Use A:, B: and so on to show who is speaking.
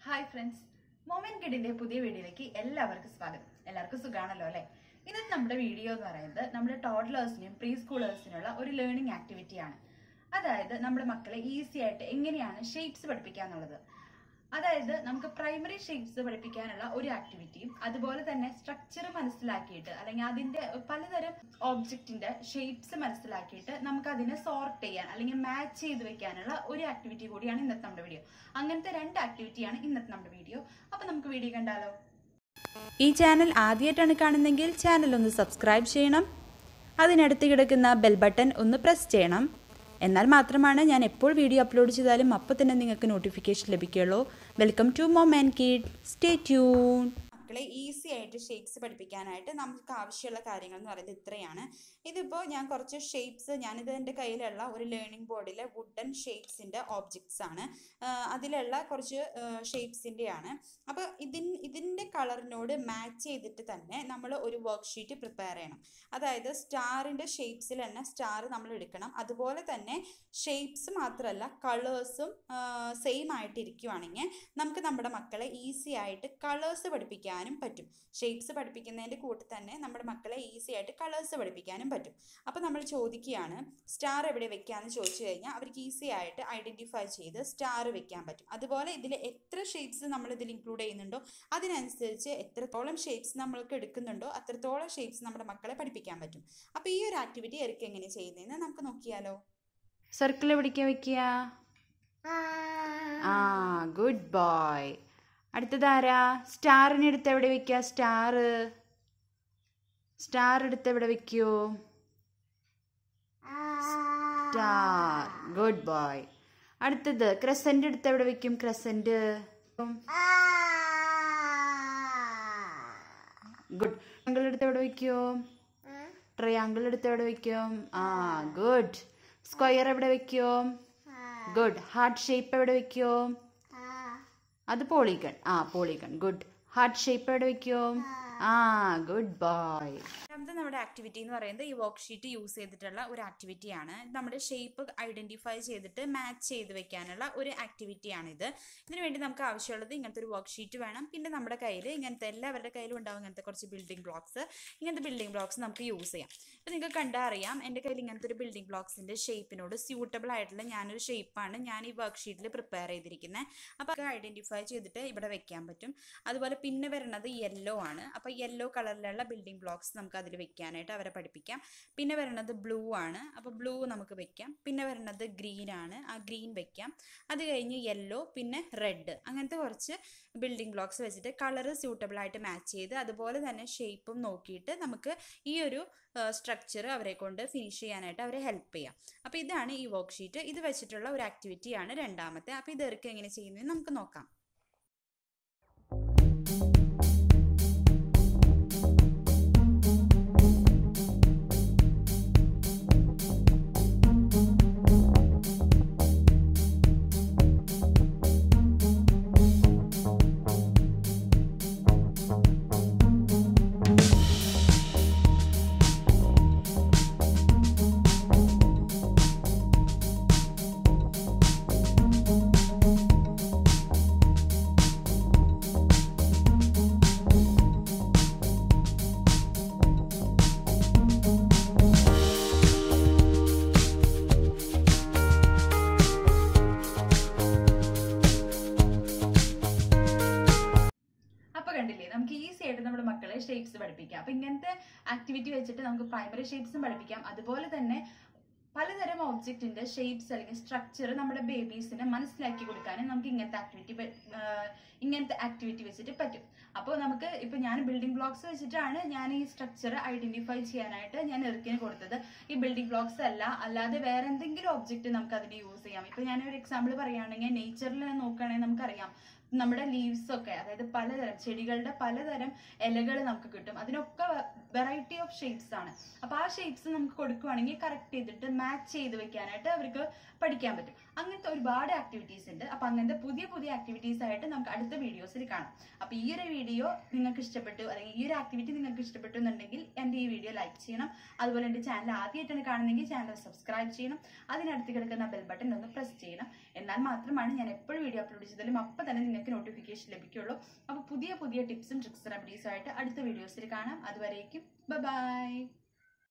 A: hi friends moment കിഡിന്റെ പുതിയ വീഡിയോയിലേക്ക് എല്ലാവർക്കും സ്വാഗതം എല്ലാവർക്കും സുഖാണല്ലോ അല്ലെ ഇന്നത്തെ നമ്മുടെ വീഡിയോ എന്ന് പറയുന്നത് നമ്മുടെ ടോഡ്ലേഴ്സിനും പ്രീ സ്കൂളേഴ്സിനുള്ള ഒരു ലേണിംഗ് ആക്ടിവിറ്റിയാണ് അതായത് നമ്മുടെ മക്കളെ ഈസി ആയിട്ട് എങ്ങനെയാണ് ഷേപ്സ് പഠിപ്പിക്കുക എന്നുള്ളത് അതായത് നമുക്ക് പ്രൈമറി ഷേപ്സ് പഠിപ്പിക്കാനുള്ള ഒരു ആക്ടിവിറ്റിയും അതുപോലെ തന്നെ സ്ട്രക്ചർ മനസ്സിലാക്കിയിട്ട് അല്ലെങ്കിൽ അതിന്റെ പലതരം ഓബ്ജക്റ്റിന്റെ ഷേപ്സ് മനസ്സിലാക്കിയിട്ട് നമുക്ക് അതിനെ സോർട്ട് ചെയ്യാൻ അല്ലെങ്കിൽ മാച്ച് ചെയ്ത് വെക്കാനുള്ള ഒരു ആക്ടിവിറ്റി കൂടിയാണ് ഇന്നത്തെ നമ്മുടെ വീഡിയോ അങ്ങനത്തെ രണ്ട് ആക്ടിവിറ്റിയാണ് ഇന്നത്തെ നമ്മുടെ വീഡിയോ അപ്പൊ നമുക്ക് വീഡിയോ കണ്ടാലോ
B: ഈ ചാനൽ ആദ്യമായിട്ടാണ് കാണുന്നതെങ്കിൽ ചാനൽ ഒന്ന് സബ്സ്ക്രൈബ് ചെയ്യണം അതിനടുത്ത് കിടക്കുന്ന ബെൽ ബട്ടൺ ഒന്ന് പ്രസ് ചെയ്യണം എന്നാൽ മാത്രമാണ് ഞാൻ എപ്പോൾ വീഡിയോ അപ്ലോഡ് ചെയ്താലും അപ്പോൾ തന്നെ നിങ്ങൾക്ക് നോട്ടിഫിക്കേഷൻ ലഭിക്കുകയുള്ളൂ welcome to mom and kid stay tune
A: മക്കളെ ഈസി ആയിട്ട് ഷേപ്സ് പഠിപ്പിക്കാനായിട്ട് നമുക്ക് ആവശ്യമുള്ള കാര്യങ്ങൾ എന്ന് പറയുന്നത് ഇത്രയാണ് ഇതിപ്പോൾ ഞാൻ കുറച്ച് ഷേപ്സ് ഞാനിത് എൻ്റെ കയ്യിലുള്ള ഒരു ലേണിംഗ് ബോർഡിലെ വുഡൻ ഷേപ്സിൻ്റെ ഓബ്ജക്ട്സ് ആണ് ആഹ് അതിലുള്ള കുറച്ച് ഷേപ്സിൻ്റെയാണ് അപ്പോൾ ഇതിൻ ഇതിൻ്റെ കളറിനോട് മാച്ച് ചെയ്തിട്ട് തന്നെ നമ്മൾ ഒരു വർക്ക് ഷീറ്റ് പ്രിപ്പയർ ചെയ്യണം അതായത് സ്റ്റാറിൻ്റെ ഷേപ്സിൽ തന്നെ സ്റ്റാർ നമ്മൾ എടുക്കണം അതുപോലെ തന്നെ ഷേപ്സ് മാത്രമല്ല കളേഴ്സും സെയിം ആയിട്ട് ഇരിക്കുവാണെങ്കിൽ നമുക്ക് നമ്മുടെ മക്കളെ ഈസി ആയിട്ട് കളേഴ്സ് പഠിപ്പിക്കാനും പറ്റും ഷേപ്സ് പഠിപ്പിക്കുന്നതിൻ്റെ കൂടെ തന്നെ നമ്മുടെ മക്കളെ ഈസി ആയിട്ട് കളേഴ്സ് പഠിപ്പിക്കാനും പറ്റും അപ്പോൾ നമ്മൾ ചോദിക്കുകയാണ് സ്റ്റാർ എവിടെ വെക്കാമെന്ന് ചോദിച്ചു കഴിഞ്ഞാൽ അവർക്ക് ഈസി ആയിട്ട് ഐഡൻറ്റിഫൈ ചെയ്ത് സ്റ്റാർ വെക്കാൻ പറ്റും അതുപോലെ ഇതിൽ എത്ര ഷേപ്സ് നമ്മൾ ഇതിൽ ഇൻക്ലൂഡ് ചെയ്യുന്നുണ്ടോ അതിനനുസരിച്ച് എത്രത്തോളം ഷേപ്സ് നമ്മൾക്ക് എടുക്കുന്നുണ്ടോ അത്രത്തോളം ഷേപ്സ് നമ്മുടെ മക്കളെ പഠിപ്പിക്കാൻ പറ്റും അപ്പോൾ ഈ ഒരു ആക്ടിവിറ്റി എറിക്ക് എങ്ങനെ ചെയ്യുന്നതെന്ന് നമുക്ക് നോക്കിയാലോ
B: സർക്കിൾ എവിടേക്കാ വെക്കുക ആ ഗുഡ് ബോയ് അടുത്തതാരാ സ്റ്റാറിന് എടുത്ത് എവിടെ വെക്കുക സ്റ്റാർ സ്റ്റാർ എടുത്ത് എവിടെ വെക്കൂ സ്റ്റാർ ഗുഡ് ബോയ് അടുത്തത് ക്രസന്റ് എടുത്ത് എവിടെ വെക്കും ക്രസന്റ് ഗുഡ് ട്രയാങ്കിൾ എടുത്ത് എവിടെ വെക്കോ ട്രയാങ്കിൾ എടുത്ത് എവിടെ വെക്കും ആ ഗുഡ് സ്ക്വയർ എവിടെ വെക്കോ ഗുഡ് ഹാർട്ട് ഷേപ്പ് എവിടെ വെക്കോ അത് പോളിഗൺ ആ പോളിഗൺ ഗുഡ് ഹാർട്ട് ഷേപ്പ് എവിടെ വെക്കോ ആ ഗുഡ് ബോയ്
A: രണ്ടാമത്തെ നമ്മുടെ ആക്ടിവിറ്റി എന്ന് പറയുന്നത് ഈ വർക്ക് ഷീറ്റ് യൂസ് ചെയ്തിട്ടുള്ള ഒരു ആക്ടിവിറ്റിയാണ് നമ്മുടെ ഷേപ്പ് ഐഡന്റിഫൈ ചെയ്തിട്ട് മാച്ച് ചെയ്ത് വെക്കാനുള്ള ഒരു ആക്ടിവിറ്റിയാണിത് ഇതിനു വേണ്ടി നമുക്ക് ആവശ്യമുള്ളത് ഇങ്ങനത്തെ ഒരു വർക്ക് ഷീറ്റ് വേണം പിന്നെ നമ്മുടെ കയ്യിൽ ഇങ്ങനത്തെ എല്ലാവരുടെ കയ്യിലും ഉണ്ടാവും ഇങ്ങനത്തെ കുറച്ച് ബിൽഡിംഗ് ബ്ലോക്സ് ഇങ്ങനത്തെ ബിൽഡിംഗ് ബ്ലോക്സ് നമുക്ക് യൂസ് ചെയ്യാം അപ്പോൾ നിങ്ങൾക്ക് കണ്ടാൽ അറിയാം എൻ്റെ കയ്യിൽ ഇങ്ങനത്തെ ഒരു ബിൽഡിംഗ് ബ്ലോക്സിൻ്റെ ഷേപ്പിനോട് സ്യൂട്ടബിൾ ആയിട്ടുള്ള ഞാനൊരു ഷേപ്പാണ് ഞാൻ ഈ വർക്ക് ഷീറ്റിൽ പ്രിപ്പയർ ചെയ്തിരിക്കുന്നത് അപ്പോൾ അത് ഐഡന്റിഫൈ ചെയ്തിട്ട് ഇവിടെ വെക്കാൻ പറ്റും അതുപോലെ പിന്നെ വരുന്നത് യെല്ലോ ആണ് അപ്പോൾ യെല്ലോ കളറിലുള്ള ബിൽഡിംഗ് ബ്ലോക്സ് നമുക്ക് അതിൽ വെക്കാനായിട്ട് അവരെ പഠിപ്പിക്കാം പിന്നെ വരുന്നത് ബ്ലൂ ആണ് അപ്പോൾ ബ്ലൂ നമുക്ക് വെക്കാം പിന്നെ വരുന്നത് ഗ്രീൻ ആണ് ആ ഗ്രീൻ വെക്കാം അത് കഴിഞ്ഞ് യെല്ലോ പിന്നെ റെഡ് അങ്ങനത്തെ കുറച്ച് ബിൽഡിംഗ് ബ്ലോക്സ് വെച്ചിട്ട് കളർ സ്യൂട്ടബിൾ ആയിട്ട് മാച്ച് ചെയ്ത് അതുപോലെ തന്നെ ഷേപ്പും നോക്കിയിട്ട് നമുക്ക് ഈ ഒരു സ്ട്രക്ചർ അവരെ കൊണ്ട് ഫിനിഷ് ചെയ്യാനായിട്ട് അവരെ ഹെൽപ്പ് ചെയ്യാം അപ്പോൾ ഇതാണ് ഈ വർക്ക് ഷീറ്റ് ഇത് വെച്ചിട്ടുള്ള ഒരു ആക്ടിവിറ്റിയാണ് രണ്ടാമത്തെ അപ്പോൾ ഇത് ഇറക്കി എങ്ങനെ ചെയ്യുന്നത് നമുക്ക് നോക്കാം അപ്പൊ കണ്ടില്ലേ നമുക്ക് ഈസി ആയിട്ട് നമ്മുടെ മക്കളെ ഷേപ്സ് പഠിപ്പിക്കാം അപ്പൊ ഇങ്ങനത്തെ ആക്ടിവിറ്റി വെച്ചിട്ട് നമുക്ക് പ്രൈമറി ഷേപ്സും പഠിപ്പിക്കാം അതുപോലെ തന്നെ പലതരം ഓബ്ജക്റ്റിന്റെ ഷേപ്സ് അല്ലെങ്കിൽ സ്ട്രക്ചർ നമ്മുടെ ബേബീസിനെ മനസ്സിലാക്കി കൊടുക്കാനും നമുക്ക് ഇങ്ങനത്തെ ആക്ടിവിറ്റി ഇങ്ങനത്തെ ആക്ടിവിറ്റി വെച്ചിട്ട് പറ്റും അപ്പോൾ നമുക്ക് ഇപ്പൊ ഞാൻ ബിൽഡിംഗ് ബ്ലോക്സ് വെച്ചിട്ടാണ് ഞാൻ ഈ സ്ട്രക്ചർ ഐഡന്റിഫൈ ചെയ്യാനായിട്ട് ഞാൻ എറുക്കിന് കൊടുത്തത് ഈ ബിൽഡിംഗ് ബ്ലോക്സ് അല്ല അല്ലാതെ വേറെ എന്തെങ്കിലും ഒബ്ജക്റ്റ് നമുക്ക് അതിന് യൂസ് ചെയ്യാം ഇപ്പൊ ഞാൻ ഒരു എക്സാമ്പിൾ പറയുകയാണെങ്കിൽ നേച്ചറിൽ നോക്കുകയാണെങ്കിൽ നമുക്കറിയാം നമ്മുടെ ലീവ്സ് ഒക്കെ അതായത് പലതരം ചെടികളുടെ പലതരം ഇലകൾ നമുക്ക് കിട്ടും അതിനൊക്കെ വെറൈറ്റി ഓഫ് ഷേപ്സ് ആണ് അപ്പൊ ആ ഷേപ്സ് നമുക്ക് കൊടുക്കുവാണെങ്കിൽ കറക്റ്റ് ചെയ്തിട്ട് മാച്ച് ചെയ്ത് വെക്കാനായിട്ട് അവർക്ക് പഠിക്കാൻ പറ്റും
B: അങ്ങനത്തെ ഒരുപാട് ആക്ടിവിറ്റീസ് ഉണ്ട് അപ്പൊ അങ്ങനത്തെ പുതിയ പുതിയ ആക്ടിവിറ്റീസ് ആയിട്ട് നമുക്ക് അടുത്ത വീഡിയോസിൽ കാണാം അപ്പൊ ഈ ഒരു വീഡിയോ നിങ്ങൾക്ക് ഇഷ്ടപ്പെട്ടു അല്ലെങ്കിൽ ഈ ഒരു ആക്ടിവിറ്റി നിങ്ങൾക്ക് ഇഷ്ടപ്പെട്ടു എന്നുണ്ടെങ്കിൽ എൻ്റെ ഈ വീഡിയോ ലൈക്ക് ചെയ്യണം അതുപോലെ എൻ്റെ ചാനൽ ആദ്യമായിട്ടാണ് കാണുന്നതെങ്കിൽ ചാനൽ സബ്സ്ക്രൈബ് ചെയ്യണം അതിനടുത്ത് കിടക്കുന്ന ബെൽ ബട്ടൺ ഒന്ന് പ്രസ് ചെയ്യണം എന്നാൽ മാത്രമാണ് ഞാൻ എപ്പോഴും വീഡിയോ അപ്ലോഡ് ചെയ്താലും അപ്പം തന്നെ നിങ്ങൾക്ക് നോട്ടിഫിക്കേഷൻ ലഭിക്കുള്ളൂ അപ്പോൾ പുതിയ പുതിയ ടിപ്സും ട്രിക്സ് റെമഡീസും ആയിട്ട് അടുത്ത വീഡിയോസിൽ കാണാം അതുവരേക്കും ബൈ